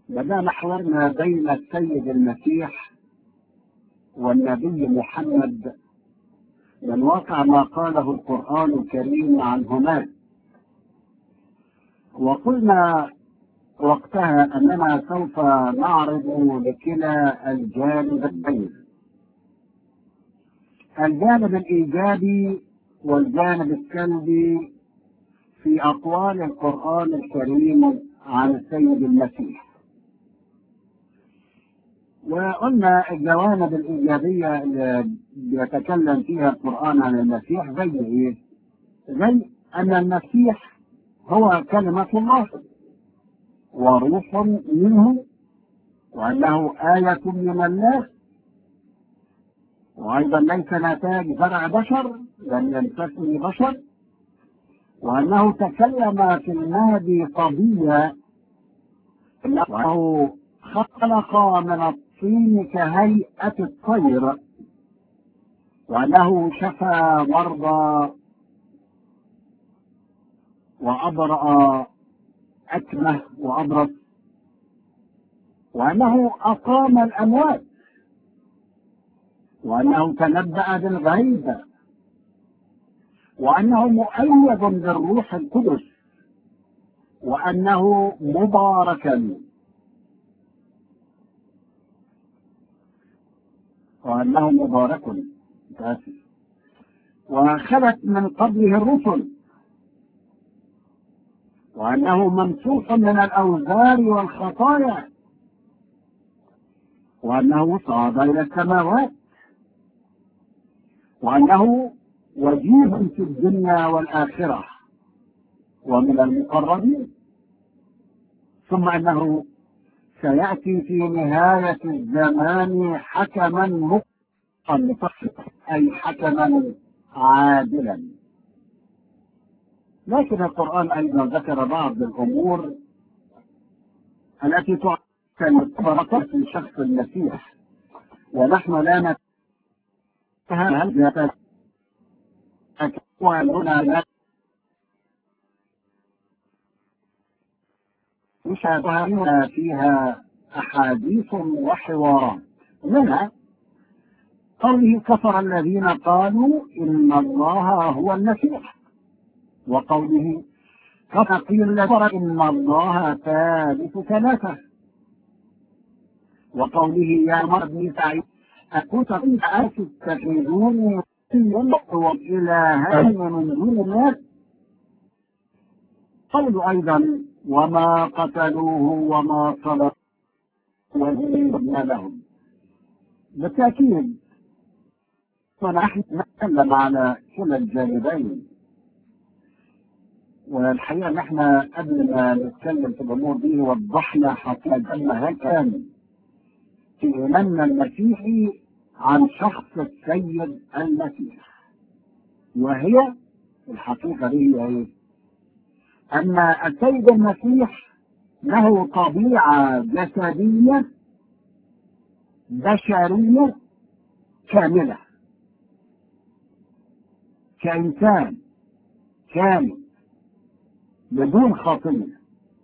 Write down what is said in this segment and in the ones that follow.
بدأنا حوارنا بين السيد المسيح والنبي محمد من واقع ما قاله القرآن الكريم عنهما وقلنا وقتها أننا سوف نعرض لكلا الجانبين الجانب الإيجابي والجانب السلبي في أقوال القرآن الكريم عن السيد المسيح وقلنا الجوانب الإيجابية اللي بيتكلم فيها القرآن عن المسيح زي إيه؟ زي أن المسيح هو كلمة الله وروح منه وأنه آية من الله وأيضا ليس نتاج زرع بشر لم يمسسني بشر وأنه تكلم في المهدي قضية أنه خلق من الطين كهيئة الطير وأنه شفى مرضى وأبرأ أكمه وأبرص وأنه أقام الأموات وأنه تنبأ بالغيب وأنه مؤيد بالروح القدس وأنه مباركا وأنه مبارك وخلت من قبله الرسل وأنه ممسوح من الأوزار والخطايا وأنه صعد إلى السماوات وأنه وجيه في الدنيا والآخرة ومن المقربين ثم أنه سيأتي في نهاية الزمان حكما مقسطا أي حكما عادلا لكن القرآن أيضا ذكر بعض الأمور التي تعتبر في شخص المسيح ونحن لا نتهم أكواننا مشابهة فيها أحاديث وحوارات منها قوله كفر الذين قالوا إن الله هو المسيح وقوله كفر قيل إن الله ثالث ثلاثة وقوله يا عمر بن سعيد أكنت أتتخذوني وإلهين من دون الله قول أيضا وما قتلوه وما صلبوه وزينا لهم بالتأكيد ونحن نتكلم على كلا الجانبين والحقيقة نحن قبل ما نتكلم في الأمور دي وضحنا حقيقة أن هل كان في إيماننا المسيحي عن شخص السيد المسيح وهي الحقيقة دي هي إيه؟ أن السيد المسيح له طبيعة جسدية بشرية كاملة كإنسان كامل بدون خطية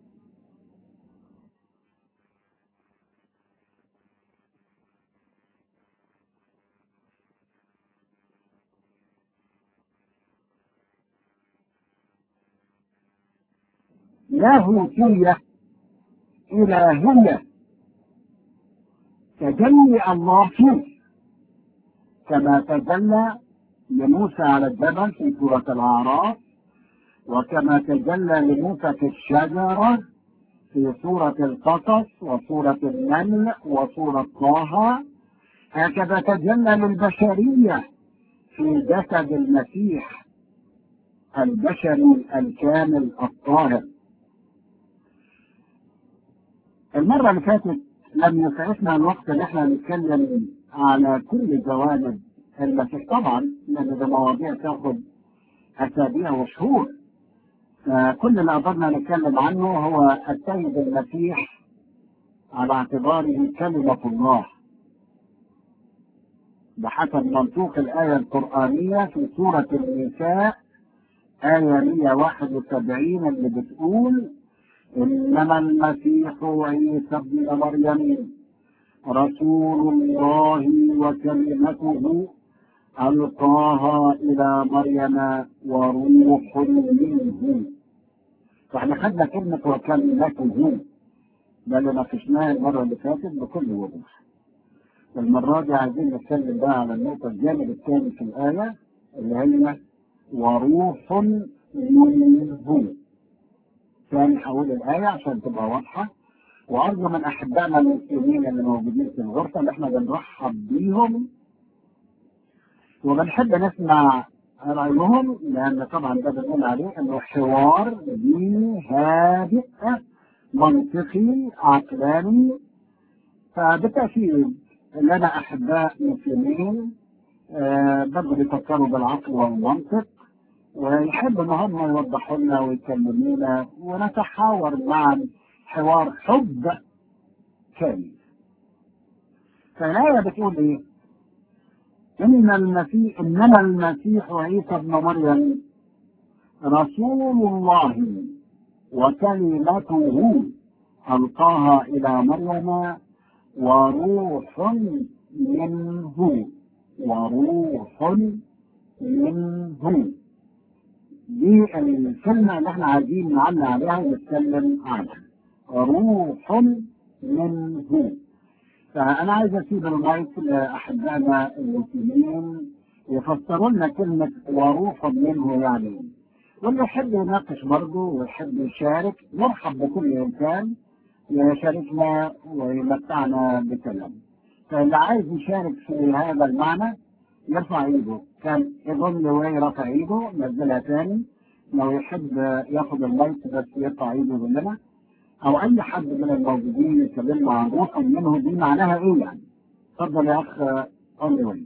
لاهوتية إلهية تجلي الله فيه كما تجلى لموسى على الجبل في سورة الأعراف وكما تجلى لموسى في الشجرة في سورة القصص وسورة النمل وسورة طه هكذا تجلى للبشرية في جسد المسيح البشري الكامل الطاهر المرة اللي فاتت لم يسعفنا الوقت اللي احنا نتكلم على كل جوانب المسيح طبعا لان ده مواضيع تاخد اسابيع وشهور فكل اللي قدرنا نتكلم عنه هو السيد المسيح على اعتباره كلمة الله بحسب منطوق الآية القرآنية في سورة النساء آية 171 اللي بتقول إنما المسيح عيسى ابن مريم رسول الله وكلمته ألقاها إلى مريم وروح منه فاحنا خدنا كلمة وكلمته ده اللي ناقشناها المرة اللي فاتت بكل وضوح المرة دي عايزين نتكلم بقى على النقطة الجانب الثاني في الآية اللي هي وروح منه ثاني هقول الآية عشان تبقى واضحة وأرجو من أحبائنا المسلمين اللي موجودين في الغرفة اللي احنا بنرحب بيهم وبنحب نسمع رأيهم لأن طبعا ده بنقول عليه إنه حوار ديني هادئ منطقي عقلاني فبالتأكيد لنا أحباء مسلمين آه برضه بيفكروا بالعقل والمنطق ويحب ان هم يوضحوا لنا ويكلمونا ونتحاور معا حوار حب كامل. فالآية بتقول إيه؟ إن المسيح إنما المسيح عيسى ابن مريم رسول الله وكلمته ألقاها إلى مريم وروح منه وروح منه دي الكلمة اللي احنا عايزين نعلق عليها ونتكلم عنها روح منه فأنا عايز أسيب المايك لأحبائنا المسلمين يفسروا لنا كلمة وروح منه يعني واللي يحب يناقش برضه ويحب يشارك مرحب بكل إنسان يشاركنا ويمتعنا بكلام فاللي عايز يشارك في هذا المعنى يرفع ايده كان يظن وين رفع ايده نزلها تاني لو يحب ياخد المايك بس يرفع ايده يقول لنا او اي حد من الموجودين يكلمنا عن روح منه دي معناها ايه يعني اتفضل يا اخ اونلي وين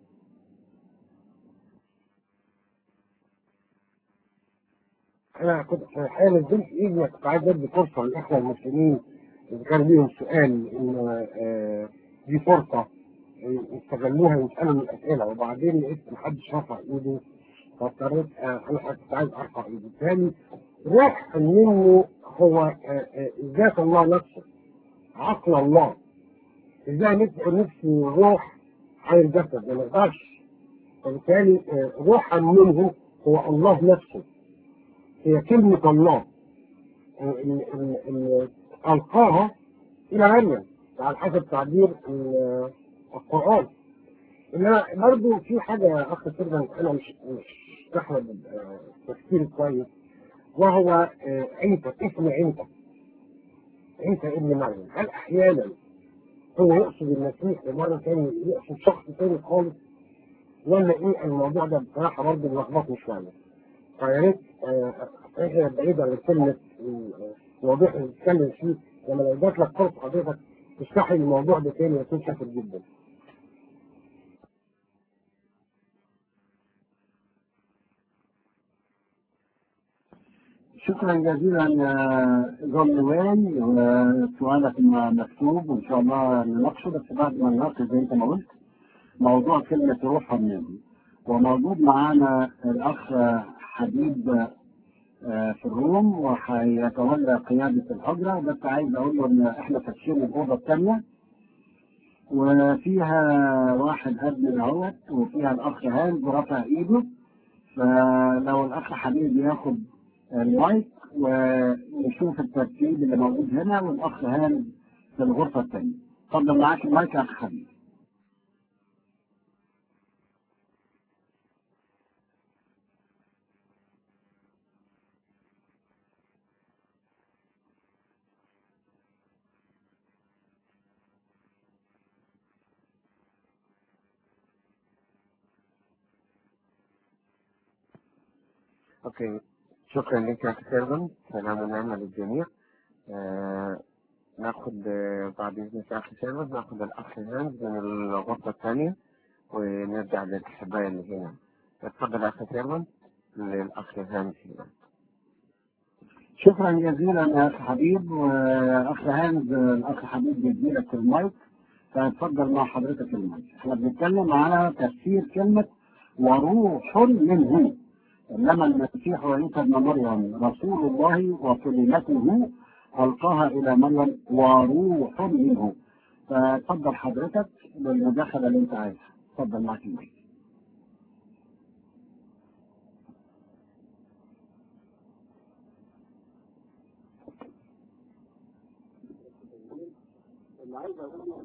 انا كنت في الحقيقه نزلت ايدي كنت عايز ادي فرصه للاخوه المسلمين اذا كان ليهم سؤال ان آه، دي فرصه يستغلوها ويسالوا من الاسئله وبعدين لقيت محدش رفع ايده فاضطريت آه، انا كنت عايز ارفع ايدي تاني روح منه هو آه، آه، ذات الله نفسه عقل الله ازاي نفس نفسي روح عن الجسد ما نقدرش فبالتالي آه، روحا منه هو الله نفسه هي كلمة الله ال- ال- ال- ألقاها إلى مريم على حسب تعبير ال- القرآن إنما برضه في حاجة يا أخ سيدنا أنا مش مش تحمل تفكير كويس وهو آه، عيسى اسم عيسى عيسى ابن مريم هل أحيانا هو يقصد المسيح ومرة تاني يقصد شخص تاني خالص ولا إيه الموضوع ده بصراحة برضه ملخبطني شوية فيا ريت آه، احنا بعيد عن كلمة الموضوع اللي بنتكلم فيه لما لو جات لك فرصة حضرتك تشرح لي الموضوع ده تاني يكون شاكر جدا. شكرا جزيلا يا جون وين وسؤالك مكتوب وان شاء الله نناقشه بس بعد ما نناقش زي انت ما قلت موضوع كلمة روح منه وموجود معانا الأخ حبيب آه، في الروم وهيتولى قيادة الحجرة بس عايز أقول له إن إحنا فاتحين الأوضة الثانية وفيها واحد أدمن أهوت وفيها الأخ هانز رافع إيده فلو الأخ حبيب ياخد المايك ونشوف الترتيب اللي موجود هنا والأخ هانز في الغرفة الثانية اتفضل معاك المايك يا أخ حبيب اوكي شكرا لك يا اخي سيرفن سلام ونعمة للجميع آه ناخد آه، بعد اذنك يا اخي سيرفن ناخد الاخ هانز من الغرفة الثانية ونرجع للحباية اللي هنا اتفضل يا اخي سيرفن للاخ هانز هنا شكرا جزيلا يا اخ حبيب واخ هانز الاخ حبيب بيديلك المايك فاتفضل مع حضرتك المايك احنا بنتكلم على تفسير كلمة وروح منه انما المسيح عيسى ابن مريم رسول الله وكلمته ألقاها إلى مريم وروح منه فتفضل حضرتك بالمداخلة اللي أنت عايزها تفضل معك المايك اللي عايز اقوله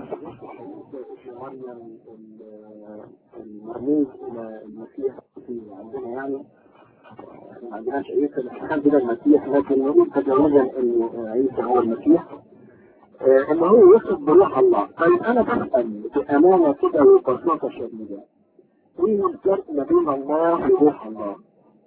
في مريم المرموز الى المسيح في عندنا يعني احنا ما عندناش عيسى احنا عندنا المسيح لكن نقول تجاوزا ان عيسى هو المسيح آه، ان هو يوصف بروح الله طيب انا بسال بامانه كده وببساطه شديده ايه الفرق ما بين الله وروح الله؟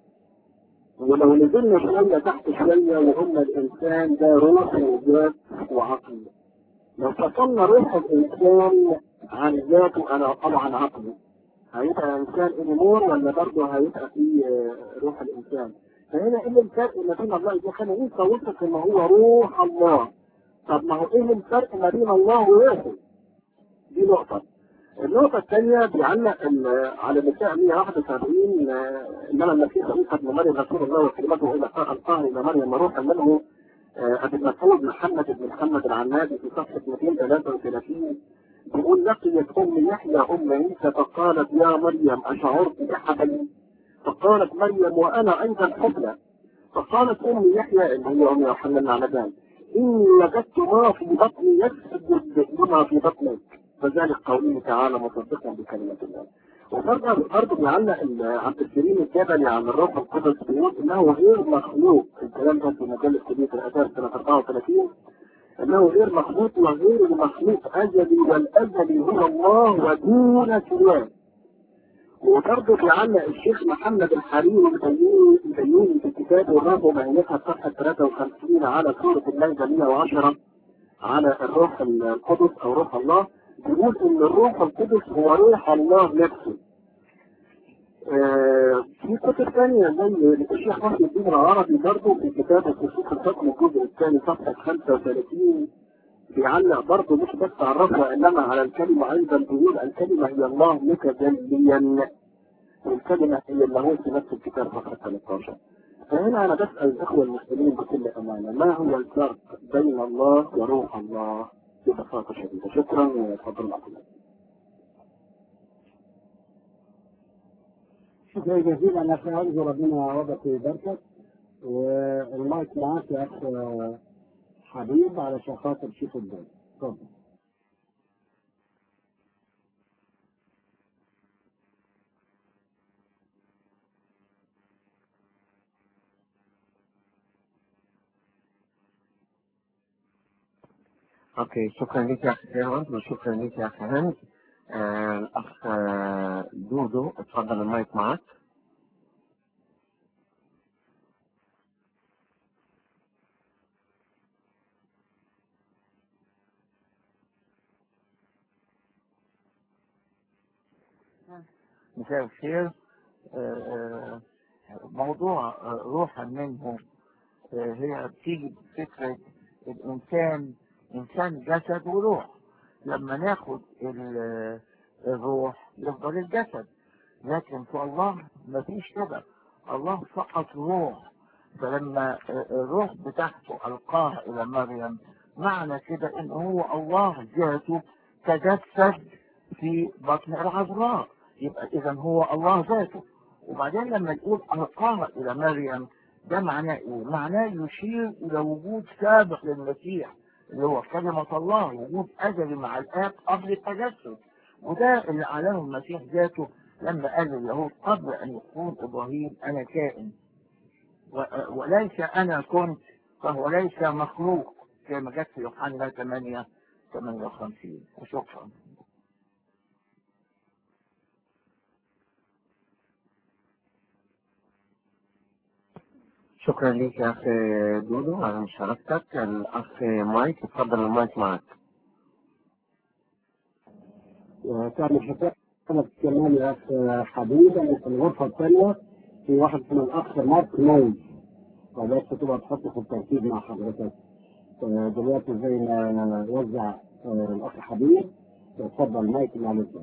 ولو نزلنا شويه تحت شويه وقلنا الانسان ده روح وذات وعقل لو فصلنا روح الانسان عن ذاته انا طبعا عقله هيبقى انسان انيمور ولا برضه هيبقى في روح الانسان فهنا ايه الفرق ما بين الله اذا كان انت وصف ان هو روح الله طب ما هو ايه الفرق ما بين الله وروحه دي نقطه النقطة الثانية بيعلق على النساء 171 انما المسيح عيسى ابن مريم رسول الله وكلمته الى القاه الى مريم روحا منه ابي مسعود محمد بن محمد العنادي في صفحة 233 بيقول لقيت ام يحيى ام عيسى فقالت يا مريم اشعرت بحبل فقالت مريم وانا ايضا حبلى فقالت ام يحيى اللي هي ام يوحنا النعمدان اني وجدت ما في بطني يسجد لما في بطنك فذلك قوله تعالى مصدقا بكلمة الله وبرضه برضه بيعلق عبد الكريم الجبلي عن الروح القدس بيقول انه غير مخلوق الكلام ده في مجله كليه الاداب سنه 34 انه غير مخلوق وغير المخلوق ازلي والازلي هو الله ودون سواه وبرضه بيعلق الشيخ محمد الحريري البيوني في كتابه الرب ومعينتها صفحه 53 على سوره المائده 110 على الروح القدس او روح الله بيقول ان الروح القدس هو روح الله نفسه آه في كتب ثانية زي الشيخ محمد الدين العربي برضه في كتابه خصوص الحكم الجزء الثاني صفحة 35 بيعلق برضه مش بس على الرفع وانما على الكلمة ايضا بيقول الكلمة هي الله متجليا والكلمة هي اللاهوت في نفس الكتاب صفحة 13 فهنا انا بسأل الاخوة المسلمين بكل امانة ما هو الفرق بين الله وروح الله ببساطة شديدة شكرا وتفضل معكم شكرا جزيلا يا اخي ارجو ربنا وضعك ويباركك والمايك معاك يا اخ حبيب علشان خاطر تشوف الدنيا اتفضل اوكي شكرا لك يا اخي فيروز وشكرا لك يا اخي هند آه الاخ آه دودو اتفضل المايك معك مساء الخير آه، موضوع آه، روحا منه آه، هي بتيجي بفكرة الإنسان إنسان جسد وروح لما ناخد ال- الروح يفضل الجسد لكن في الله مفيش كده الله فقط روح فلما الروح بتاعته ألقاها إلى مريم معنى كده إن هو الله ذاته تجسد في بطن العذراء يبقى إذا هو الله ذاته وبعدين لما يقول ألقاها إلى مريم ده معناه إيه؟ معناه يشير إلى وجود سابق للمسيح اللي هو كلمة الله وجود أزلي مع الآب قبل التجسد وده اللي أعلنه المسيح ذاته لما قال لليهود قبل أن يكون إبراهيم أنا كائن و- وليس أنا كنت فهو ليس مخلوق كما جت في يوحنا 8 58 وشكرا شكرا لك يا اخي دودو على مشاركتك الاخ مايك اتفضل المايك معك تعمل حساب كمان يا اخ حبيب ان في الغرفه الثانيه في واحد من الاخ مارك نويز فبس تبقى تحطه في الترتيب مع حضرتك آه، دلوقتي زي ما وزع آه، الاخ حبيب اتفضل مايك مع الاستاذ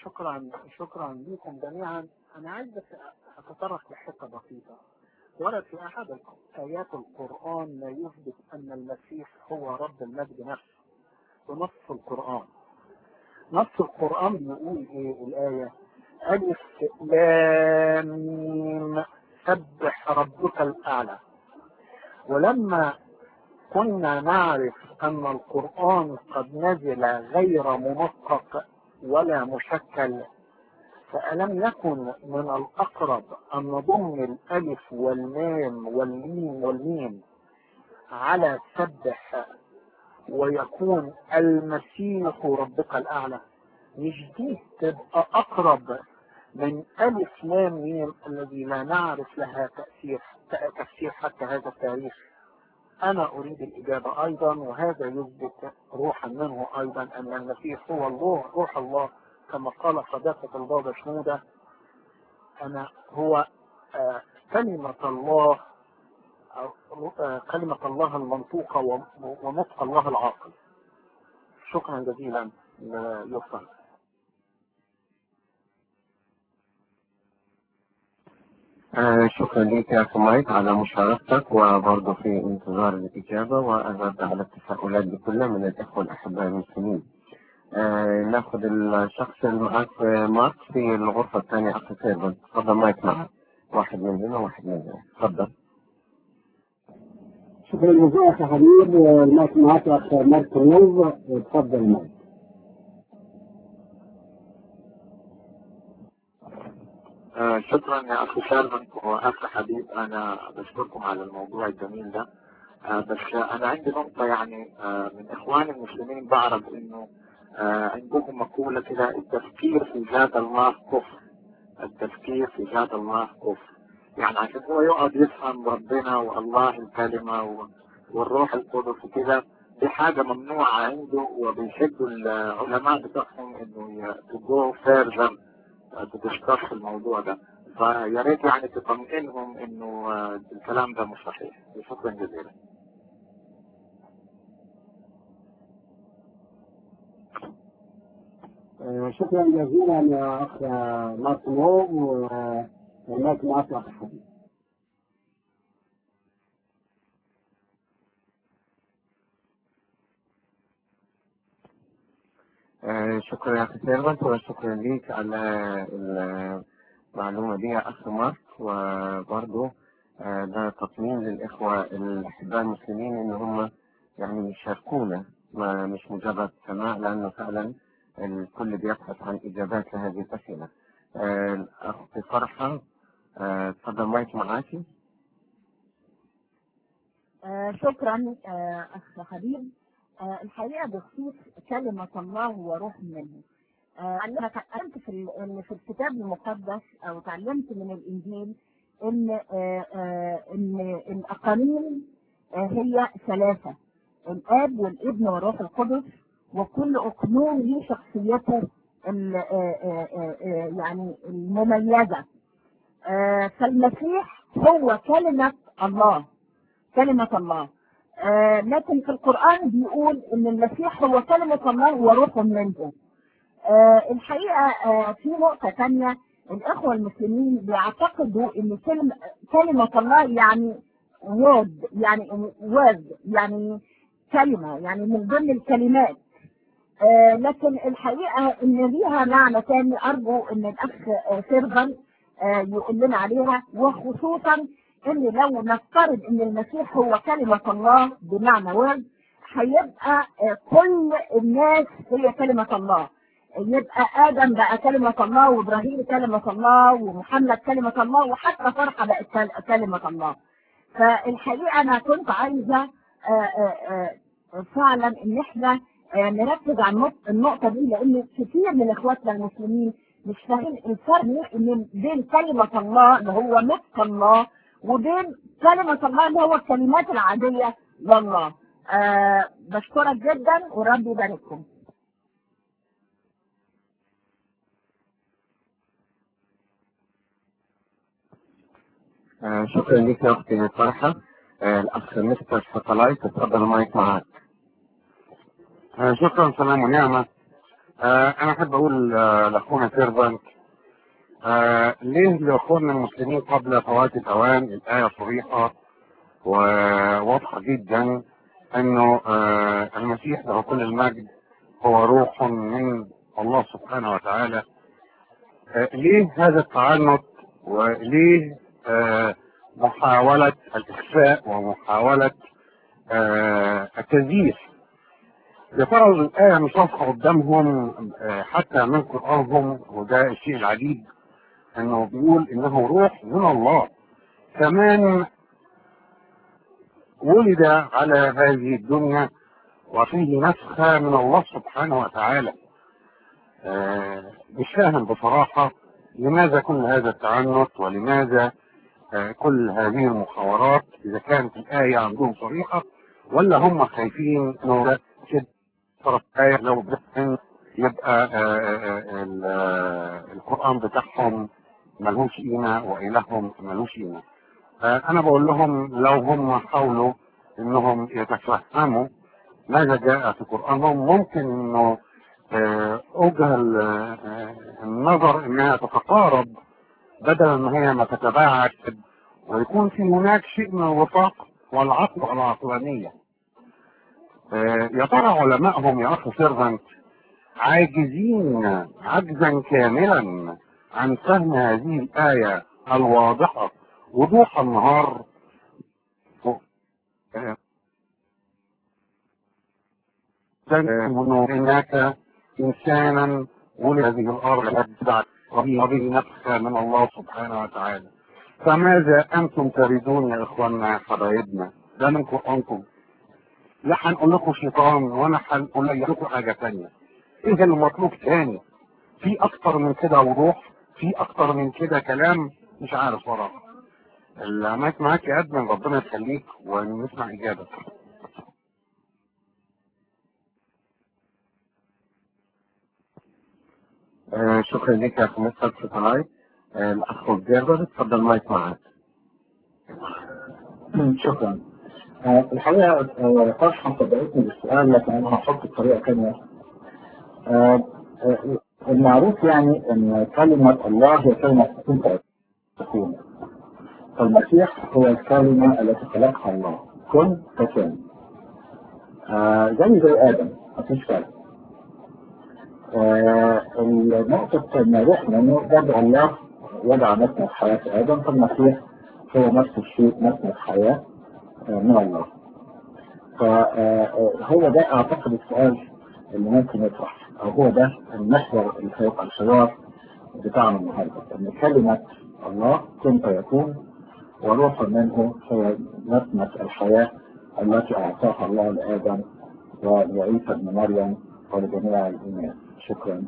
شكرا شكرا لكم جميعا انا عايز بس اتطرق لحته بسيطه ورد في احد ايات القران ما يثبت ان المسيح هو رب المجد نفسه بنص القران نص القران بيقول ايه الايه الف لام ميم سبح ربك الاعلى ولما كنا نعرف ان القران قد نزل غير منطق ولا مشكل فألم يكن من الأقرب أن نضم الألف واللام والميم والميم على سبح ويكون المسيح ربك الأعلى مش دي تبقى أقرب من ألف لام ميم الذي لا نعرف لها تأثير تفسير حتى هذا التاريخ أنا أريد الإجابة أيضا وهذا يثبت روحا منه أيضا أن المسيح هو الله روح الله كما قال صداقة البابا شنودة أنا هو آه كلمة الله آه كلمة الله المنطوقة ونطق الله العاقل شكرا جزيلا يوفق آه شكرا لك يا أخي مايك على مشاركتك وبرضه في انتظار الإجابة وأرد على التساؤلات دي كلها من الإخوة الأحباء المسلمين. آه ناخد الشخص اللي معاك مارك في الغرفة الثانية أخي سيرفن تفضل مايك معك واحد من هنا وواحد من هنا تفضل. شكرا جزيلا أخي حبيب المايك معاك أخ مارك ريوز تفضل مايك. آه شكرا يا اخي شارمن واخي حبيب انا بشكركم على الموضوع الجميل ده آه بس آه انا عندي نقطة يعني آه من اخواني المسلمين بعرف انه آه عندهم مقولة كده التفكير في ذات الله كفر التفكير في ذات الله كفر يعني عشان هو يقعد يفهم ربنا والله الكلمة والروح القدس وكده دي حاجة ممنوعة عنده وبيشدوا العلماء بتاعهم انه تجو فيرجن تدسكس في الموضوع ده فيا ريت يعني تطمئنهم انه الكلام ده مش صحيح شكرا جزيلا شكرا جزيلا يا اخ مارك موب ومارك معك اخ حبيب آه شكرا يا اخي سيرفنت وشكرا ليك على المعلومه دي يا اخ مارك وبرضه آه ده تطمين للاخوه الاحباء المسلمين ان هم يعني يشاركونا ما مش مجرد سماع لانه فعلا الكل بيبحث عن اجابات لهذه الاسئله. آه اختي فرحه تفضل مايك معاكي. شكرا اخ حبيب آه الحقيقه بخصوص كلمه الله وروح منه آه انا تعلمت في ان في الكتاب المقدس او تعلمت من الانجيل ان آه ان الاقانيم هي ثلاثه الاب والابن والروح القدس وكل اقنوم له شخصيته يعني المميزه فالمسيح هو كلمه الله كلمه الله آه لكن في القرآن بيقول إن المسيح هو كلمة الله وروح منه. آه الحقيقة آه في نقطة ثانية الإخوة المسلمين بيعتقدوا إن كلمة كلمة الله يعني وود يعني وود يعني كلمة يعني من ضمن الكلمات. آه لكن الحقيقة إن ليها معنى ثاني أرجو إن الأخ سيرفن آه يقول لنا عليها وخصوصا ان لو نفترض ان المسيح هو كلمة الله بمعنى وord هيبقى كل الناس هي كلمة الله يبقى ادم بقى كلمة الله وابراهيم كلمة الله ومحمد كلمة الله وحتى فرحة بقت كلمة الله فالحقيقة انا كنت عايزة فعلا ان احنا نركز على النقطة دي لان كتير من اخواتنا المسلمين مش فاهمين الفرق بين كلمة الله اللي هو نطق الله وبين كلمة الله اللي هو الكلمات العادية لله آه بشكرك جدا ورب يبارككم آه شكرا لك يا اختي فرحة آه الاخ مستر ساتلايت اتفضل المايك معاك آه شكرا سلام ونعمة آه انا احب اقول آه لاخونا سيرفنت آه ليه لاخواننا المسلمين قبل فوات الاوان الايه صريحه وواضحه جدا انه آه المسيح له كل المجد هو روح من الله سبحانه وتعالى آه ليه هذا التعنت وليه آه محاولة الإخفاء ومحاولة آه التزييف يا ترى الآية مش واضحة قدامهم آه حتى من قرآنهم وده الشيء العجيب إنه بيقول إنه روح من الله كمان ولد على هذه الدنيا وفيه نفخة من الله سبحانه وتعالى آه مش فاهم بصراحة لماذا كل هذا التعنت ولماذا آه كل هذه المحاورات إذا كانت الآية عندهم صريحة ولا هم خايفين إنه ده كده طرف آية لو بحثن يبقى آه القرآن بتاعهم ملهوش قيمة وإلههم ملهوش قيمة أنا بقول لهم لو هم حاولوا إنهم يتفهموا ماذا جاء في قرآنهم ممكن إنه أوجه النظر إنها تتقارب بدلا ما هي ما تتباعد ويكون في هناك شيء من الوفاق والعقل والعقلانية يا ترى علمائهم يا أخي سيرفنت عاجزين عجزا كاملا عن فهم هذه الآية الواضحة وضوح النهار هناك إنسانا ولد هذه الأرض بعد وبه نفخة من الله سبحانه وتعالى فماذا أنتم تريدون يا إخواننا يا حبايبنا ده من قرآنكم لا هنقول لكم شيطان ولا هنقول لكم حاجة تانية إيه المطلوب تاني في أكتر من كده وضوح في أكتر من كده كلام مش عارف صراحة المايك معاك يا أدمن ربنا يخليك ونسمع إجابة آه شكرا لك يا اخي مستر شكراي آه الاخ جابر اتفضل مايك معاك شكرا آه الحقيقة آه فرحة صدقتني بالسؤال لكن أنا هحط بطريقة ثانية آه آه المعروف يعني أن كلمة الله هي كلمة كنت تكون فالمسيح هو الكلمة التي خلقها الله كن فكان آه زي زي آدم مفيش فرق آه النقطة ان روح منه بدأ الله وضع مثل حياة آدم فالمسيح هو نفس الشيء مثل الحياة آه من الله فهو ده اعتقد السؤال اللي ممكن يطرح او هو ده المحور اللي هيبقى الحوار بتاعنا النهارده ان كلمة الله كن فيكون وروح منه هو نسمة الحياة التي اعطاها الله لآدم وعيسى ابن مريم ولجميع الإيمان شكرا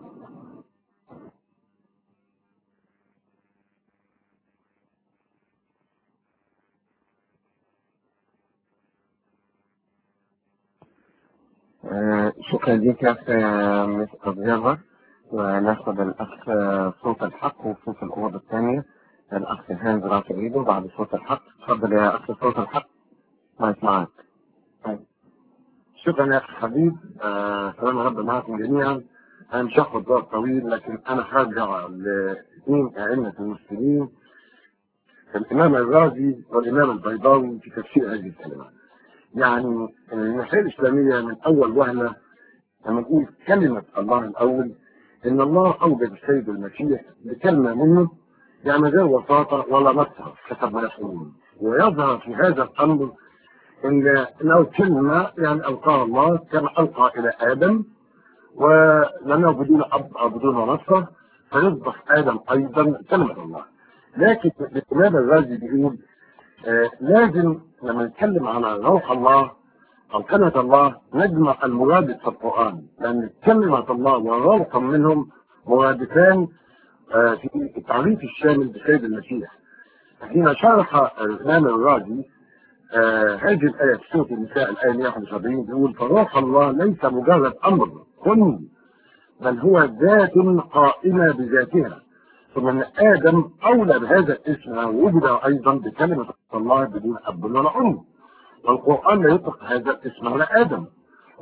آه شكرا لك يا اخي مستر جابر وناخد الاخ صوت الحق وصوت الاوضه الثانيه الاخ هانز رافع ايده بعد صوت الحق تفضل يا اخ صوت الحق مايك معك شكرا يا اخي حبيب آه سلام رب معكم جميعا انا مش هاخد وقت طويل لكن انا هرجع لاثنين ائمه المسلمين الامام الرازي والامام البيضاوي في تفسير هذه الكلمات يعني الناحيه الاسلاميه من اول وهله لما نقول كلمه الله الاول ان الله اوجد السيد المسيح بكلمه منه يعني غير وساطه ولا مظهر حسب ما يقولون ويظهر في هذا الامر ان لو كلمه يعني القاها الله كما القى الى ادم ولم يكن بدون اب او بدون نصر فيصبح ادم ايضا كلمه الله لكن الامام الرازي بيقول آه لازم لما نتكلم عن روح الله او كلمه الله نجمع المرادف في القران لان كلمه الله وروحا منهم مرادفان آه في التعريف الشامل بسيد المسيح حين شرح الامام الرازي آه هذه الآية في سورة النساء الآية 171 بيقول فروح الله ليس مجرد أمر كن بل هو ذات قائمة بذاتها ثم أن آدم أولى بهذا الاسم ووجد أيضا بكلمة الله بدون أب ولا أم والقرآن لا يطلق هذا الاسم على آدم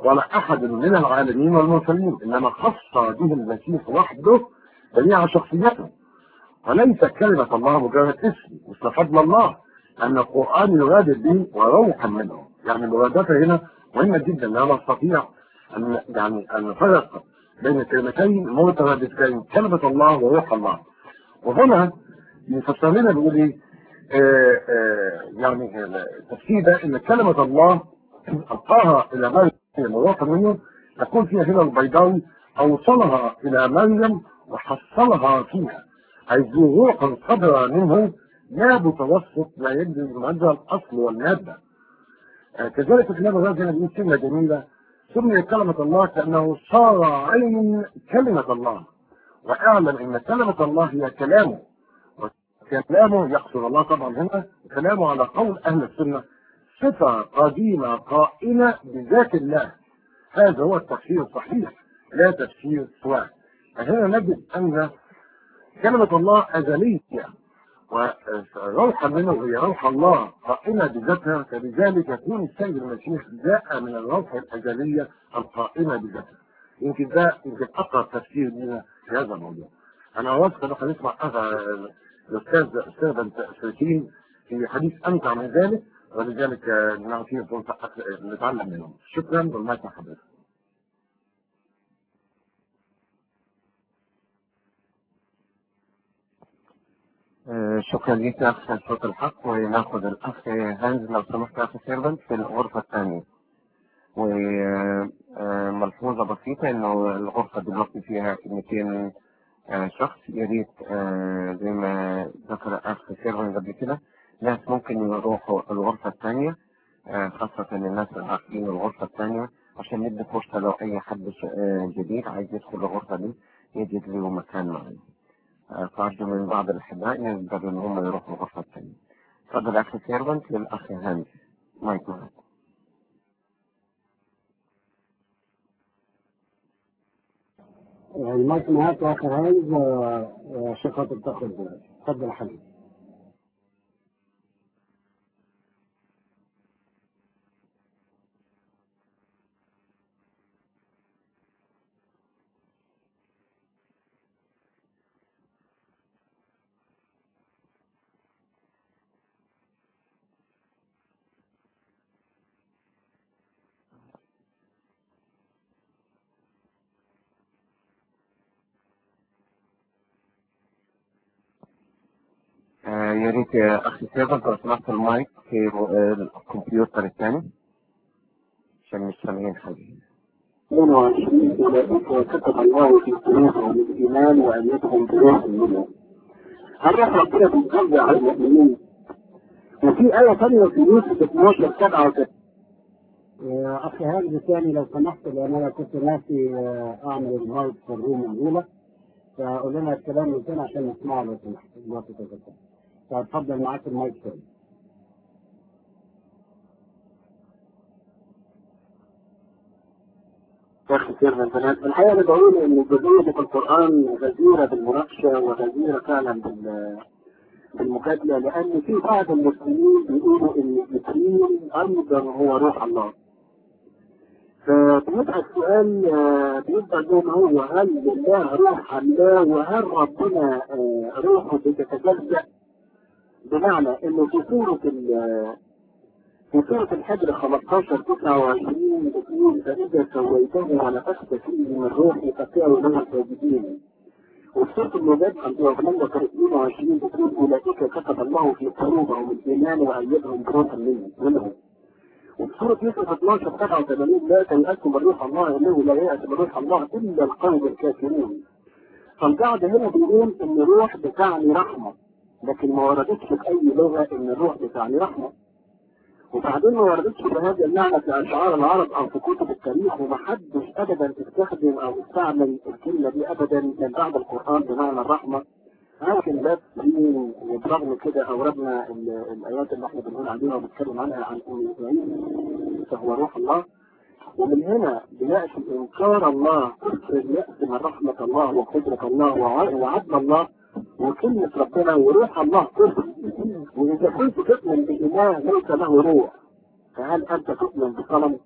ولا أحد من العالمين والمرسلين إنما خص به المسيح وحده جميع شخصيته وليس كلمة الله مجرد اسم مثل فضل الله أن القرآن يراد به وروحا منه يعني المرادفة هنا مهمة جدا لا نستطيع أن يعني أن نفرق بين كلمتين مترادفتين كلمة الله وروح الله وهنا يفسر لنا بيقول ايه آه آه يعني التفسير ده ان كلمة الله ألقاها إلى مريم وروح منه تكون فيها هنا البيضاوي أوصلها إلى مريم وحصلها فيها حيث روحا صدر منه لا متوسط لا يجري مجرى الأصل والمادة آه كذلك في كلام الرجل بيقول كلمة جميلة سمي كلمة الله كأنه صار عين كلمة الله واعلم ان كلمة الله هي كلامه وكلامه يقصد الله طبعا هنا كلامه على قول اهل السنة صفة قديمة قائمة بذات الله هذا هو التفسير الصحيح لا تفسير سواء فهنا نجد ان كلمة الله ازلية وروحا منه هي روح الله قائمة بذاتها فلذلك يكون السيد المسيح جاء من الروح الأزلية القائمة بذاتها يمكن ده يمكن أقرب تفسير لنا في هذا الموضوع أنا واثق أن احنا نسمع هذا الأستاذ أستاذ سلسين في حديث أمتع من ذلك ولذلك نعطيه فرصة نتعلم منهم شكرا والمايك مع حضرتك شكرا لك يا اخ صوت الحق وناخذ الاخ هانز لو سمحت يا اخ سيرفنت في الغرفه الثانيه وملحوظه بسيطه انه الغرفه دلوقتي فيها 200 شخص يا ريت زي ما ذكر اخ سيرفنت قبل كده ناس ممكن يروحوا الغرفه الثانيه خاصه الناس العاقلين الغرفه الثانيه عشان ندي فرصه لو اي حد جديد عايز يدخل الغرفه دي يجد له مكان معين فأرجو من بعض الأحباء يقدروا إن هم يروحوا الغرفة الثانية. تفضل أخي سيرفنت للأخ هاني مايك معك. المايك معاك يا أخي هانز شوف خاطر تاخد تفضل يا حبيبي. يا ريت يا أخي سيرفنت لو سمحت المايك في الكمبيوتر الثاني عشان مش سامعين حاجة. 22 أولئك كتب الله في قلوبهم الإيمان وأيدهم بروح منه. هل ربنا بيتوزع على المؤمنين؟ وفي آية ثانية في يوسف 12 37 أخي هانز ثاني لو سمحت لأن أنا كنت ناسي أعمل المايك في الروم الأولى فقول لنا الكلام من تاني عشان نسمعه لو سمحت دلوقتي تفضل. فاتفضل معاك المايك تاني. أخي سيرنا البنات الحقيقة أنا بقول إن الجزئية في القرآن غزيرة بالمناقشة وغزيرة فعلا بال بالمجادلة لأن في بعض المسلمين بيقولوا إن الدين أيضا هو روح الله. فبيبقى السؤال بيبقى زي ما هو هل لله روح الله وهل ربنا روحه بتتجزأ بمعنى انه في سورة في سورة الحجر 15 29 بتقول فإذا سويته ونفخت فيه من روحي فقعوا لنا ساجدين وفي سورة المجادلة 22 بتقول أولئك كتب الله في قلوبهم الإيمان وأيدهم بروحا منه وفي سورة يوسف 12 87 لا تيأسوا من روح الله إنه لا يأس من روح الله إلا القوم الكافرون فالقاعدة هنا بيقول إن الروح بتعني رحمة لكن ما وردتش في أي لغة إن الروح بتعني رحمة وبعدين ما وردتش بهذا المعنى في أشعار العرب أو في كتب التاريخ ومحدش أبدا استخدم أو استعمل الكلمة دي أبدا من بعد القرآن بمعنى الرحمة لكن بس وبرغم كده أوردنا الآيات اللي احنا بنقول عليها وبنتكلم عنها عن أن فهو روح الله ومن هنا بيأتي إنكار الله كفر اليأس من رحمة الله وقدرة الله وعدل الله وكلمة ربنا وروح الله كفر وإذا كنت تؤمن بإله ليس له روح فهل أنت تؤمن بقلم؟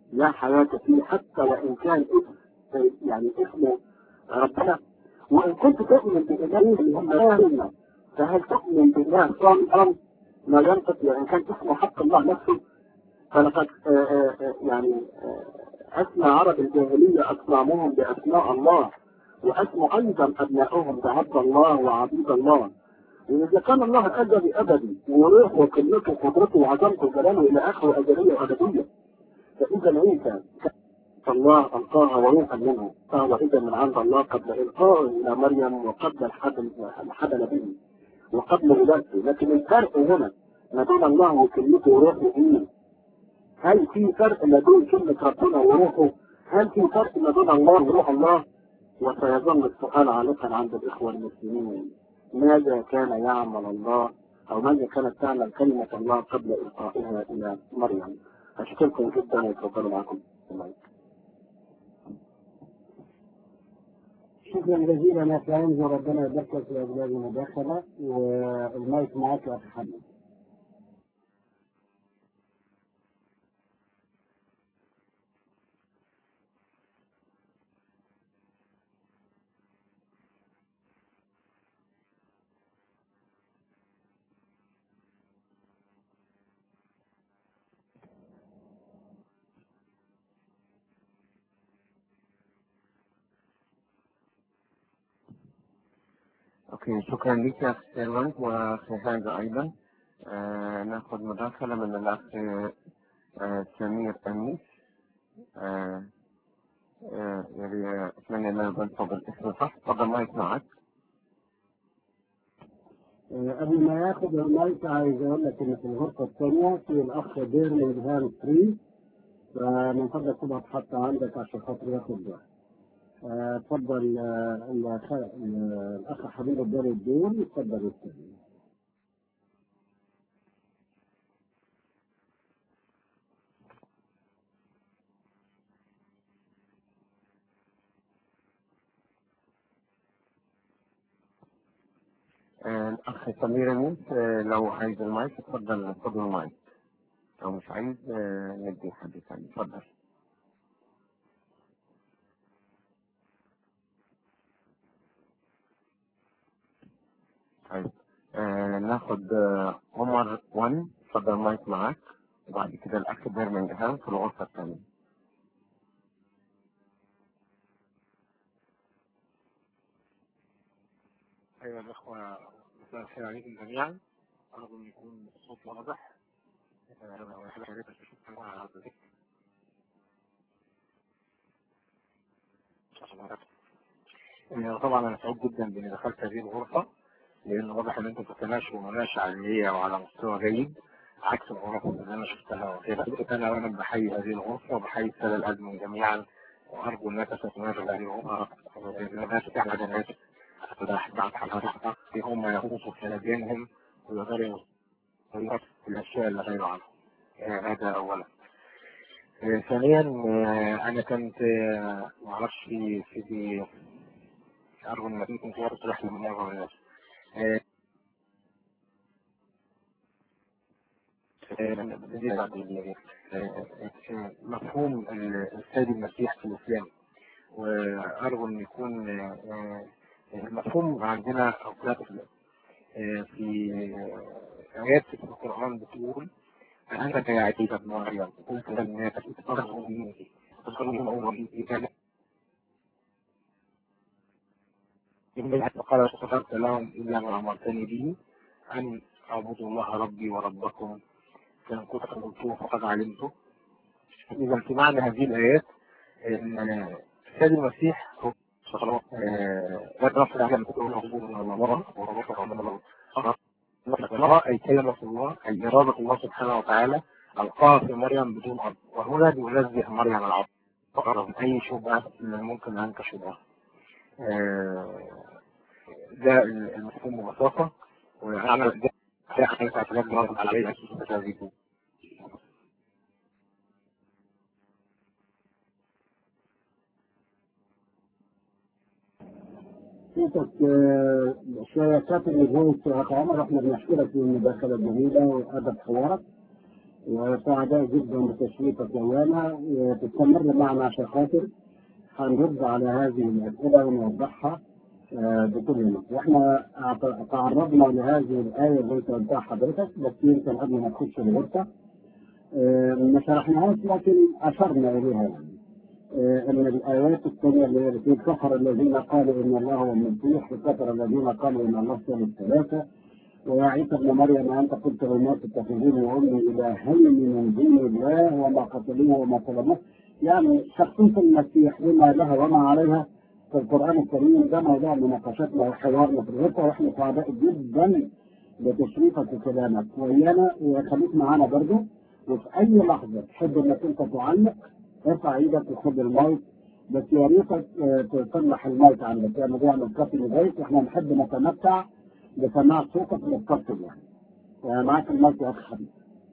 لا حياة فيه حتى وإن كان اسم يعني اسمه ربنا وإن كنت تؤمن بإله اللي هم لا يؤمن فهل تؤمن بالله صامتا ما ينطق وإن كان اسمه حق الله نفسه فلقد آه، آه، آه، يعني آه، أسمى عرب الجاهلية أصنامهم بأسماء الله وأسموا أيضا أبنائهم بعبد الله وعبيد الله وإذا كان الله أزلي أبدي وروح وكلمته وقدرته وعظمته وكلامه إلى آخره أزلية وأبدية فإذا عيسى فالله ألقاها وروحا منه فهو إذا من عند الله قبل إلقائه إلى مريم وقبل الحبل الحبل به وقبل ولادته لكن الفرق هنا ما بين الله وكلمته وروحه إيه؟ هل في فرق ما بين كلمة ربنا وروحه؟ هل في فرق ما بين الله وروح الله؟ وسيظل السؤال عالقا عند الإخوة المسلمين ماذا كان يعمل الله أو ماذا كانت تعمل كلمة الله قبل إلقائها إلى مريم أشكركم جدا وتفضلوا معكم شكرا جزيلا يا فايز وربنا يبارك لك في أولاد المداخلة والمايك معاك يا أخي حمد اوكي شكرا لك يا اخي سيرفنت واخي هذا ايضا آه ناخذ مداخلة من الاخ آه سمير انيس آه آه يعني اتمنى ان انا تفضل اسمه صح تفضل مايك معك آه، قبل ما ياخد المايك عايز اقول لك ان في الغرفه الثانيه في الاخ بيرلينج هان فري فمن فضلك تبقى تحط عندك عشان خاطر ياخد ده آه، اتفضل آه، الأخ- آه، الاخ حبيب الدار الدول اتفضل يتكلم آه الاخ سمير انيس آه لو عايز المايك اتفضل خد المايك لو مش عايز آه ندي حد ثاني اتفضل طيب آه ناخد آه عمر 1 اتفضل المايك معاك وبعد كده الاخ بيرمنجهام في الغرفة الثانية أيها الأخوة مساء الخير عليكم جميعا أرجو أن يكون الصوت واضح آه، ويحب شريك الشكر على الذكر آه، طبعا أنا سعيد جدا بإني دخلت هذه الغرفة لأن واضح إن أنتم بتتماشوا مناقشة علمية وعلى مستوى جيد عكس الغرف اللي أنا شفتها وكده أنا أولا بحيي هذه الغرفة وبحيي السادة الأزمن جميعا وأرجو أنها تستمر هذه الغرفة لأنها تساعد الناس هم يخوضوا في دينهم ويقدروا يغيروا في الأشياء اللي غيروا عنها آه، هذا أولا آه، ثانيا آه، أنا كنت آه، معرفش في في في أرجو إن ممكن تقدر تشرح لمعظم الناس آه، آه، مفهوم السيد المسيح في الإسلام وأرجو أن يكون آه، المفهوم عندنا أوقات في آيات في القرآن بتقول أنت يا عزيز ابن مريم قلت للناس اتخذوا مني اتخذوا مني كان فقال استغفرت لهم إلا ما أمرتني به أن أعبدوا الله ربي وربكم فإن كنت قلته فقد علمته إذا في معنى هذه الآيات إن السيد المسيح هو صلوات لا تنصر على أن تكون مقبول من الله وربك من الله الله أي كلمة الله أي إرادة الله سبحانه وتعالى ألقاها في مريم بدون أب وهنا بينزه مريم العبد فقط من أي شبهة من الممكن أن تشبهها ده المفهوم ببساطة وأنا ده ده حاجة اعتراف مرض على أساس هذه صوتك آه، شوية كاتب الفويس يا أخ عمر احنا بنشكرك في المداخلة الجميلة وأدب حوارك وسعداء جدا بتشريفك ويانا وتستمر معنا عشان خاطر هنرد على هذه الأسئلة ونوضحها آه، بكل نص واحنا اعت- تعرضنا لهذه الآية اللي انت قلتها حضرتك بس يمكن قبل ما تخش الغرفة آه، ما شرحناهاش لكن أشرنا إليها يعني آه، ان الايات الثانيه اللي هي بتقول كفر الذين قالوا ان الله هو المسيح وكفر الذين قالوا ان الله ثالث ثلاثه ويا عيسى ابن مريم انت قلت للناس اتخذوني وامي الهين من دون الله وما قتلوه وما طلبوه يعني شخصيه المسيح وما لها وما عليها في القران الكريم ده موضوع مناقشتنا وحوارنا في الغرفه واحنا سعداء جدا بتشريفك وكلامك ويانا وخليك معانا برضو وفي اي لحظه تحب انك انت تعلق ارفع ايدك وخد المايك بس يا ريتك آه، تصلح المايك عندك يعني بيعمل كافي لغايه احنا نحب نتمتع بسماع صوتك للكابتن يعني آه، معاك المايك يا اخ حبيبي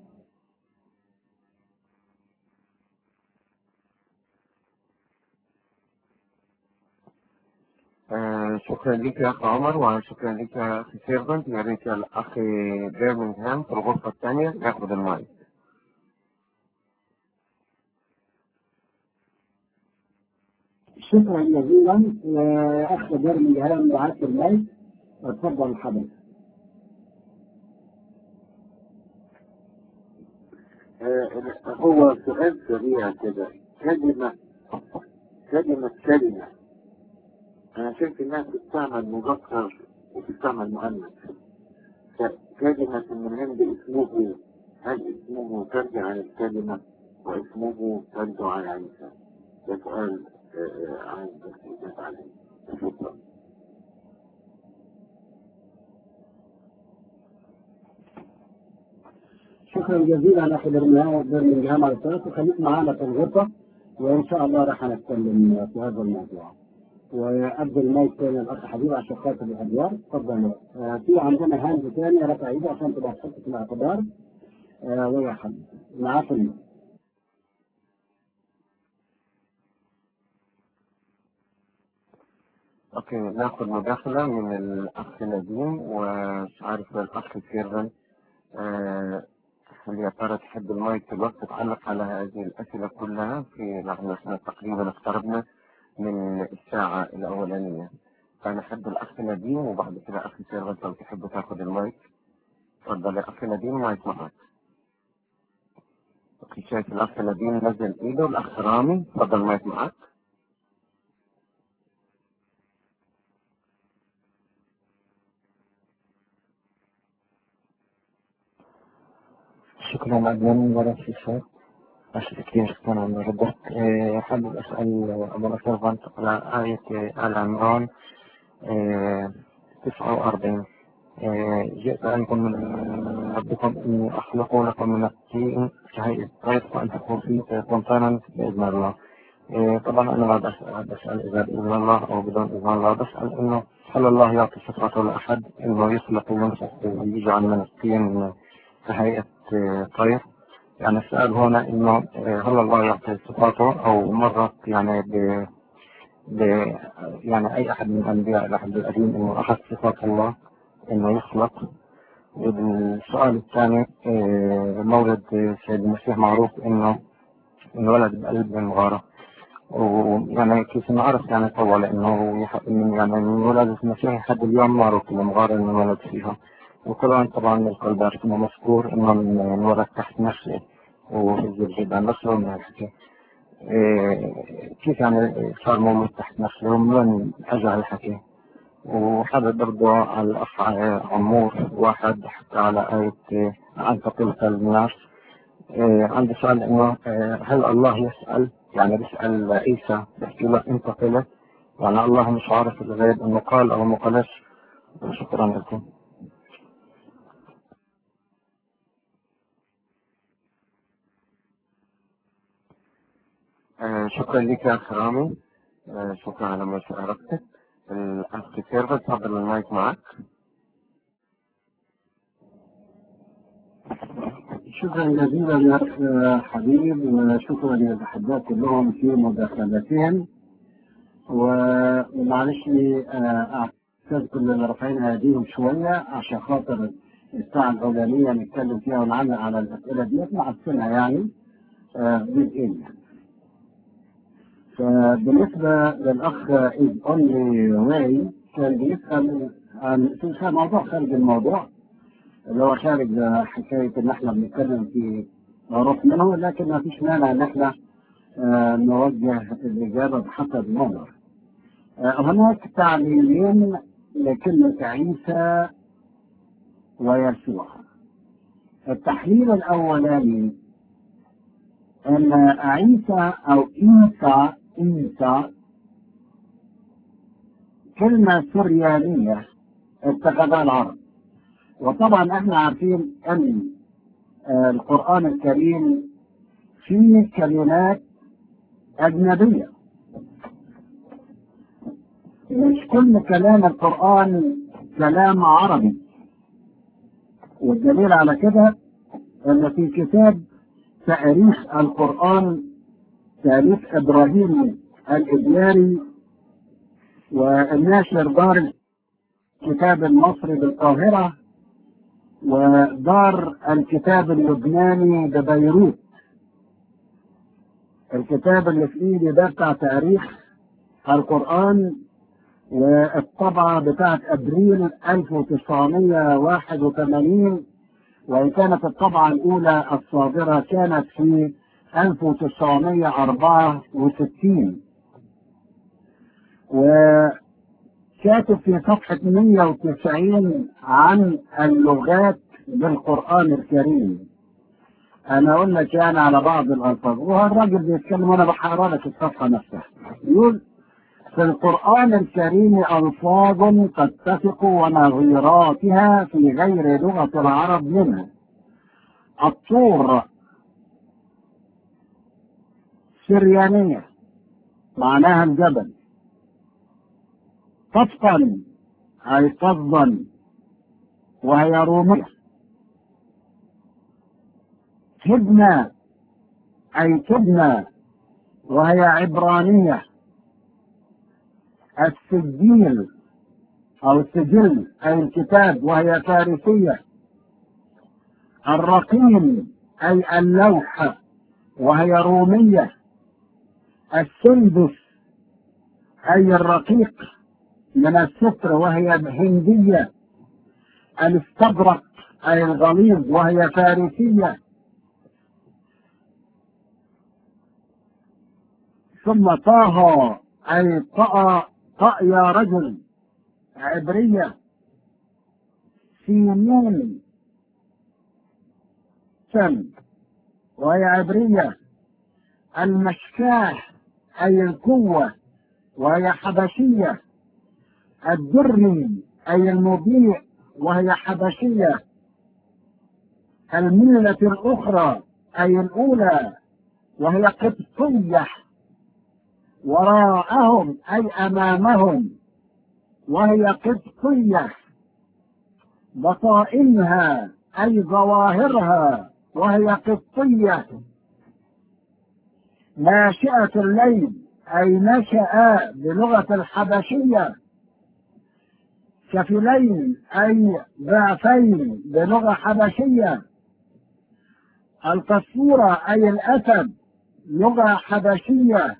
آه، شكرا لك يا اخ عمر وشكرا لك يا اخي سيرفنت يا ريت يا الاخ بيرمنغهام في الغرفه الثانيه ياخذ المايك شكرا جزيلا آه، اخ جرمي هلال معاك المايك اتفضل حضرتك آه، هو سؤال سريع كده كلمة كلمة كلمة أنا شايف إنها تستعمل مذكر وتستعمل مؤنث فكلمة من عند اسمه هل اسمه ترجع عن الكلمة واسمه ترجع عن عيسى ده سؤال آه، آه، عايز بس إجابة عليه شكرا شكرا جزيلا اخ برمنجهام على الثلاث وخليك معانا في الغرفه وان شاء الله راح نتكلم في هذا الموضوع وابدي المايك تاني الاخ حبيبي عشان خاطر الادوار اتفضل آه، في عندنا هاند تاني رفع ايده عشان تبقى تحط في الاعتبار آه، ويا حبيبي معاك المايك اوكي ناخذ مداخله من الاخ نديم ومش عارف الاخ سيرفن آه، هل يا ترى تحب المايك الوقت تعلق على هذه الاسئله كلها في لأن احنا تقريبا اقتربنا من الساعه الاولانيه فانا احب الاخ نديم وبعد كده اخ سيرفن لو تحب تاخذ المايك تفضل يا اخ نديم المايك معك اوكي شايف الاخ نديم نزل ايده الاخ رامي تفضل المايك معك شكرا أدمن ولا في صوت أشكر كثير شكرا على ردك آه، حابب أسأل أبو سيرفنت على آية آل عمران آه، 49 آه، جئت أنكم من ربكم إني أخلق لكم من الطين كهيئة طير فأنفخوا فيه فيكون طيرا بإذن الله آه، طبعا أنا ما بسأل, بسأل إذا بإذن الله أو بدون إذن الله بسأل إنه هل الله يعطي صفاته لأحد إنه يخلق وينفخ ويجعل من الطين كهيئة آه، طير يعني السؤال هنا إنه آه، هل الله يعطي صفاته أو مرت يعني ب ب يعني أي أحد من الأنبياء العهد القديم إنه أخذ صفات الله إنه يخلق والسؤال الثاني آه، مولد سيد المسيح معروف إنه انولد بقلب المغارة ويعني كيف نعرف يعني طول إنه يح- من يعني من ولادة المسيح لحد اليوم معروف المغارة اللي انولد فيها وطبعا طبعا القلبات إنه مذكور إنه من- انولد تحت نفسه وفي الجبال نفسه من الحكي إيه، كيف يعني صار مولود تحت نفسه ومن وين أجى هالحكي وحابب برضه على الأخ عمور واحد حتى على آية إيه، أنت قلت للناس إيه، عندي سؤال إنه إيه، هل الله يسأل يعني بيسأل عيسى بيحكي له أنت قلت يعني الله مش عارف الغيب إنه قال أو ما قالش شكرا لكم آه، شكرا لك يا اخ رامي آه، شكرا على مشاركتك الاخ سيرفر تفضل المايك معك شكرا جزيلا يا اخ حبيب وشكرا للاحباء كلهم في مداخلتهم و- ومعلش آه، اعتذر كل اللي رافعين ايديهم شويه عشان خاطر الساعة الأولانية نتكلم فيها ونعلق على الأسئلة دي نعرفنا يعني آه، جزئين يعني. فبالنسبة للأخ إز أونلي واي كان بيسأل عن في موضوع خارج الموضوع اللي هو خارج آه، حكاية إن إحنا بنتكلم في معروف منه لكن ما فيش مانع إن إحنا آه، نوجه الإجابة بحسب النظر. آه، هناك تعليلين لكلمة عيسى ويسوع. التحليل الأولاني أن عيسى أو إيسى إيسى كلمة سريانية اتخذها العرب وطبعا احنا عارفين ان آه، القرآن الكريم فيه كلمات أجنبية مش كل كلام القرآن كلام عربي والدليل على كده ان في كتاب تاريخ القرآن تاريخ إبراهيم الإدياري والناشر دار الكتاب المصري بالقاهرة ودار الكتاب اللبناني ببيروت الكتاب اللي في ايدي ده بتاع تاريخ القرآن والطبعة بتاعت أبريل 1981 وإن كانت الطبعة الأولى الصادرة كانت في 1964 وكاتب في صفحة 190 عن اللغات بالقرآن الكريم أنا أقول لك يعني على بعض الألفاظ وهو الراجل بيتكلم وأنا بحقرا لك الصفحة نفسها يقول في القرآن الكريم ألفاظ تتفق ونظيراتها في غير لغة العرب منها الطور سريانية معناها الجبل قطفا أي قصدا وهي رومية تبنى أي تبنى وهي عبرانية السجيل أو السجل أي الكتاب وهي فارسية الرقيم أي اللوحة وهي رومية السندس أي الرقيق من الستر وهي هندية الاستبرق أي الغليظ وهي فارسية ثم طه أي طأ طأ يا رجل عبرية سينين سن وهي عبرية المشكاه أي القوة وهي حبشية الدري أي المضيء وهي حبشية الملة الأخرى أي الأولى وهي قبطية وراءهم أي أمامهم وهي قبطية بطائنها أي ظواهرها وهي قبطية ناشئة الليل أي نشأ بلغة الحبشية كفلين أي ضعفين بلغة حبشية القصورة أي الأسد لغة حبشية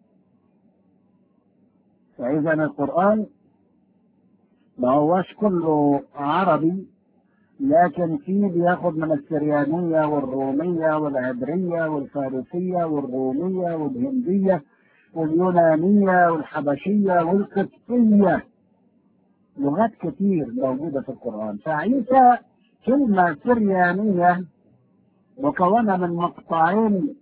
فإذا القرآن ما هوش كله عربي لكن فيه بياخد من السريانية والرومية والعبرية والفارسية والرومية والهندية واليونانية والحبشية والقبطية لغات كتير موجودة في القرآن فعيسى كلمة سريانية مكونة من مقطعين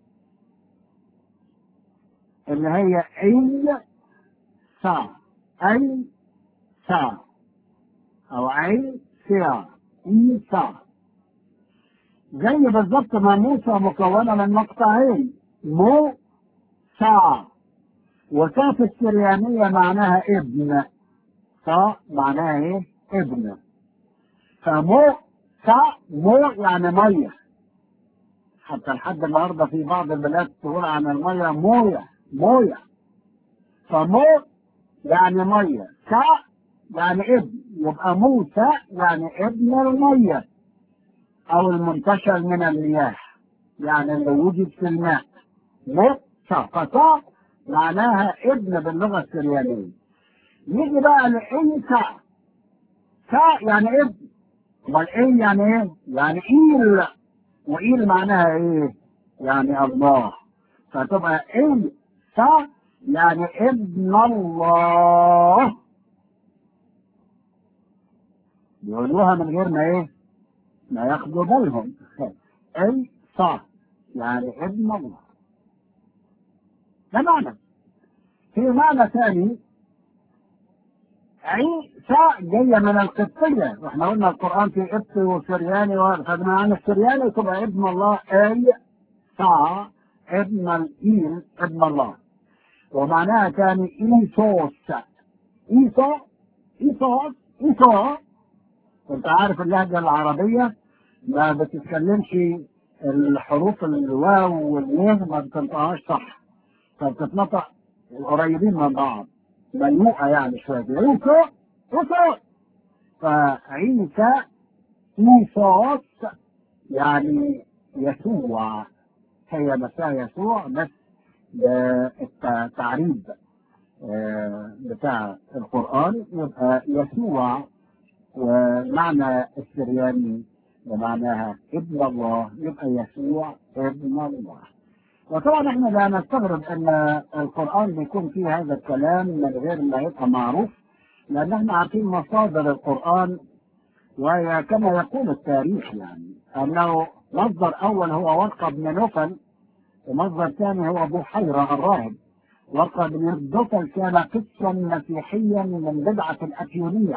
اللي هي أي سا أي سا أو أي سا إيسا زي بالظبط ما موسى مكونة من مقطعين مو سا وكاف السريانية معناها ابن سا معناها ايه؟ ابن فمو سا مو يعني مية حتى لحد النهارده في بعض البلاد تقول عن المية موية موية فمو يعني مية سا يعني ابن يبقى موسى يعني ابن المية أو المنتشر من المياه يعني اللي وجد في الماء موسى فتا معناها ابن باللغة السريانية نيجي بقى لعيسى سا يعني ابن والإيه يعني ايه؟ يعني إيل وإيل معناها ايه؟ يعني الله فتبقى إيه سا يعني ابن الله يقولوها من غير ما ايه؟ ما ياخدوا بالهم اي صا يعني ابن الله ده معنى في معنى ثاني عيسى جاية من القبطية واحنا قلنا القرآن في قبطي وسرياني وخدنا عن السرياني تبقى ابن الله اي صا ابن الإيل ابن الله ومعناها كان إيسوس إيسو إيسوس إيسو انت عارف اللهجة العربية ما بتتكلمش الحروف الواو واليه ما بتنطقهاش صح فبتتنطق قريبين من بعض ملموءة يعني شوية يوسف يوسف فعيسى إيسوس يعني يسوع هي مساء يسوع بس التعريب بتاع القرآن يبقى يسوع ومعنى السرياني بمعناها ابن الله يبقى يسوع ابن الله وطبعا احنا لا نستغرب ان القرآن بيكون فيه هذا الكلام من غير ما يبقى معروف لان احنا عارفين مصادر القرآن وهي كما يقول التاريخ يعني انه مصدر اول هو ورقة بن نوفل ومصدر ثاني هو بحيرة الراهب ورقة بن نوفل كان قسا مسيحيا من بدعة الأتيونية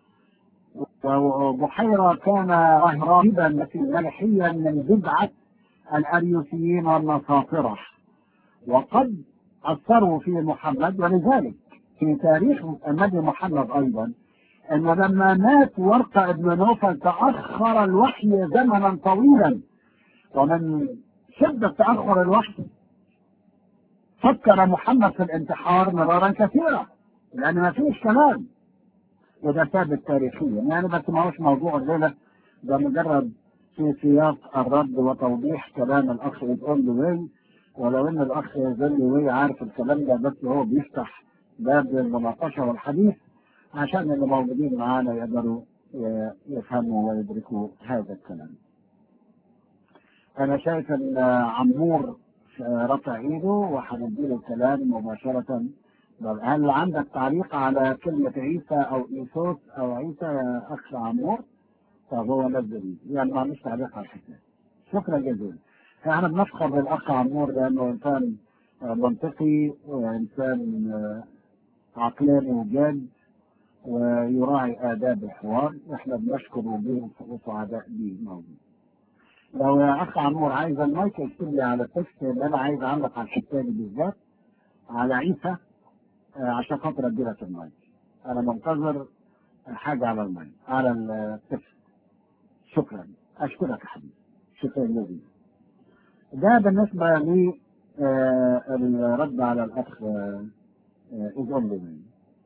وبحيرة كان راهبا ملحيا من بدعة الأريوسيين والنصاصرة وقد أثروا في محمد ولذلك في تاريخ النبي محمد أيضا أن لما مات ورقة ابن نوفل تأخر الوحي زمنا طويلا ومن شدة تأخر الوحي فكر محمد في الانتحار مرارا كثيرا لأن ما فيش كلام وده ثابت تاريخيا يعني بس ما هوش موضوع الليلة ده مجرد في سياق الرد وتوضيح كلام الأخ يقول لوي ولو إن الأخ يزل لوي عارف الكلام ده بس هو بيفتح باب المناقشة والحديث عشان اللي موجودين معانا يقدروا يفهموا ويدركوا هذا الكلام. أنا شايف إن عمور رفع إيده وهنديله الكلام مباشرة هل عندك تعليق على كلمة عيسى أو إيسوس أو عيسى يا أخ عمور؟ طب هو نزل يعني ما عنديش تعليق على الحكاية. شكرا جزيلا. احنا بنفخر بالأخ عمور لأنه إنسان منطقي وإنسان عقلاني وجاد ويراعي آداب الحوار احنا بنشكر وجوه وسعداء بيه موجود. لو يا أخ عمور عايز المايك اكتب لي على التكست اللي أنا عايز أعلق على الحكاية دي بالذات على عيسى عشان خاطر ادي لك المايك انا منتظر حاجه على المايك على التكست شكرا اشكرك يا حبيبي شكرا جزيلا ده بالنسبه لي الرد على الاخ اذ اونلي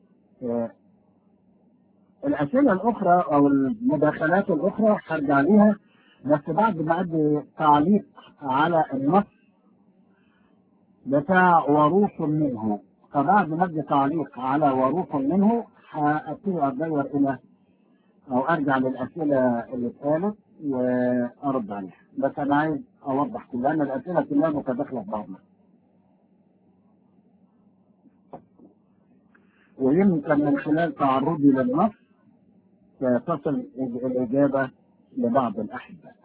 الاسئله الاخرى او المداخلات الاخرى هرجع ليها بس بعد ما ادي تعليق على النص بتاع وروث منه فبعد ما ادي تعليق على وروث منه هبتدي ادور الى او ارجع للاسئله اللي اتقالت وارد عليها بس انا عايز اوضح كده لان الاسئله كلها متداخله في بعضها ويمكن من خلال تعرضي للنص تصل الاجابه لبعض الاحباء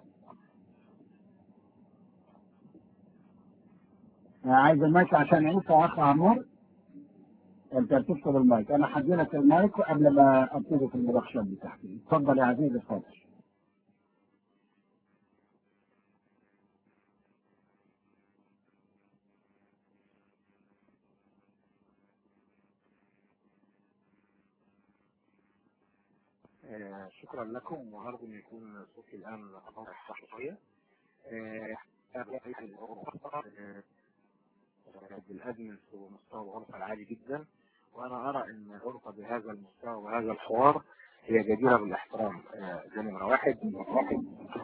عايز المايك عشان عيسى اخ عمور انت بتكسر المايك انا هدي لك المايك قبل ما ابتدي في المناقشات بتاعتي اتفضل يا عزيزي اتفضل آه شكرا لكم وهرجو ان يكون صوتي الان واضح شويه بالادمنس ومستوى الغرفه العالي جدا وانا ارى ان غرفه بهذا المستوى وهذا الحوار هي جديره بالاحترام آه، ده نمره واحد نمره واحد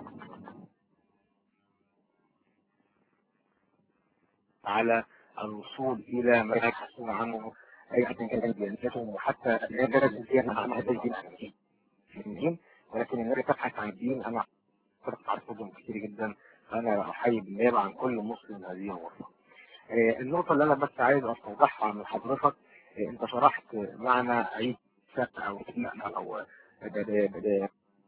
على الوصول الى ما يبحثون عنه اي حد كان ديانتهم وحتى لا درجه الدين عن هذا الدين ولكن النبي تبحث عن الدين انا كنت عارفهم كتير جدا فانا احيي بالنيابه عن كل مسلم هذه الغرفه. آه، النقطه اللي انا بس عايز استوضحها من حضرتك آه، انت شرحت معنى عيد سبت او او ده ده ده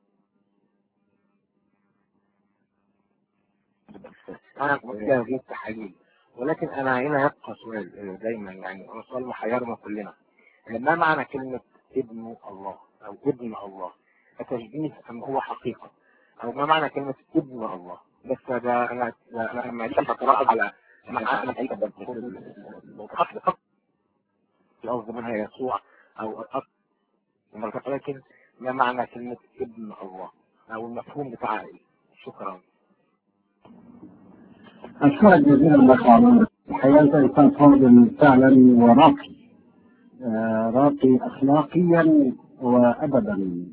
انا كنت هذه التحاليل ولكن انا هنا يبقى سؤال آه، دايما يعني هو سؤال محيرنا كلنا آه، ما معنى كلمة ابن الله او ابن الله التشبيه ام هو حقيقة او ما معنى كلمة ابن الله بس ده انا ده انا لما جيت اتراءى على معنى اي خط القصد منها يسوع او الأصل ولكن ما معنى كلمة ابن الله او المفهوم بتاعها ايه شكرا أشكرك جزيلا لك عمر الحقيقة أنت إنسان فاضل فعلا وراقي آه، راقي أخلاقيا وأدبا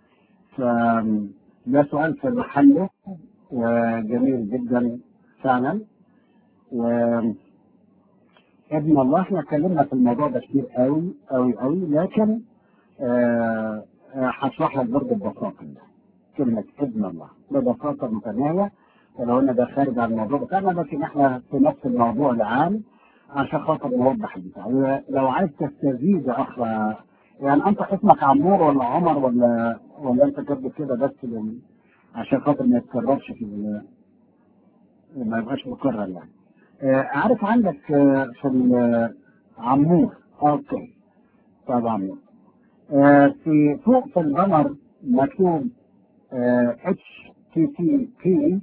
فده سؤال في محله وجميل جدا فعلا و ابن الله احنا اتكلمنا في الموضوع ده كتير قوي قوي قوي لكن آه، آه، هشرح لك برضه ببساطه كلمه ابن الله ببساطه متناهيه ولو ان ده خارج عن الموضوع بتاعنا لكن احنا في نفس الموضوع العام عشان خاطر نوضح البتاع لو عايز تستزيد يا اخ يعني انت اسمك عمور ولا عمر ولا ولا انت كاتب كده بس لل- عشان خاطر ما يتكررش في ال- ما يبقاش مكرر يعني آه، عارف عندك آه، في ال- عمور اوكي طبعا آه، في فوق في البنر مكتوب اتش تي تي بي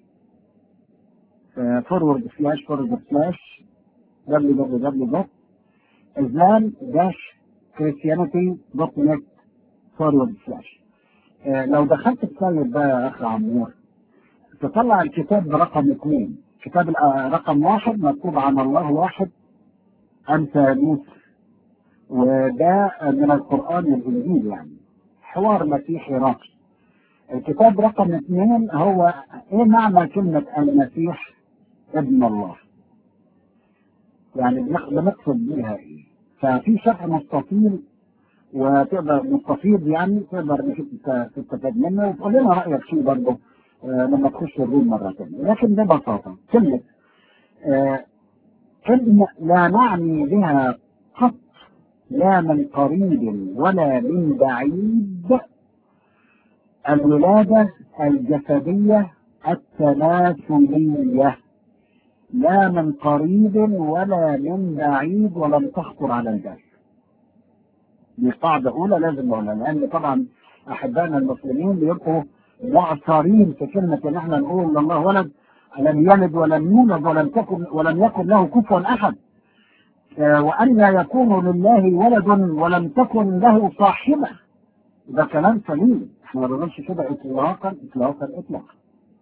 فورورد سلاش فورورد سلاش www islam dash christianity دوت نت فورورد سلاش لو دخلت السايت ده يا اخ عمور تطلع الكتاب برقم اثنين كتاب ال- آه، رقم واحد مكتوب عن الله واحد انت موسى وده من القران والانجيل يعني حوار مسيحي راقي الكتاب رقم اثنين هو ايه معنى كلمه المسيح ابن الله يعني بنق- بنقصد بيها ايه ففي شرح مستطيل وتقدر مستفيض يعني تقدر انك انت تستفاد منه وتقول لنا رايك فيه برضه آه، لما تخش الروم مره ثانيه لكن ببساطه كلمه آه، كلمه لا نعني بها قط لا من قريب ولا من بعيد الولاده الجسديه التناسليه لا من قريب ولا من بعيد ولم تخطر على البال دي قاعدة أولى لازم نقولها لأن طبعا أحبائنا المسلمين بيبقوا معصرين في كلمة إن إحنا نقول الله ولد لم يلد ولم يولد ولم تكن ولم يكن له كفوا أحد آه، وأن يكون لله ولد ولم تكن له صاحبة ده كلام سليم احنا ما بنقولش كده اطلاقا اطلاقا اطلاقا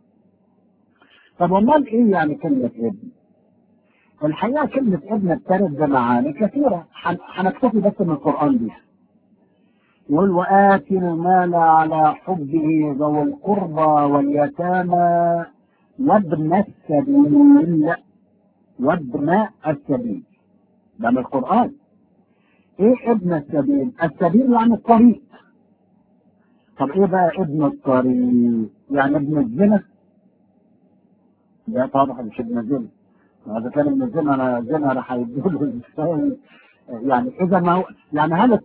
طب امال ايه يعني كلمة ابن؟ الحقيقة كلمة ابن ابتدت بمعاني كثيرة هن- هنكتفي بس من القرآن بيها يقول وآتي المال على حبه ذوي القربى واليتامى وابن السبيل وابن السبيل ده من القرآن ايه ابن السبيل؟ السبيل يعني الطريق طب ايه بقى ابن الطريق؟ يعني ابن الزنا؟ لا طبعا مش ابن الزنا هذا كان ابن الزنا انا زنا راح هيديله ازاي؟ يعني اذا ما هو يعني هل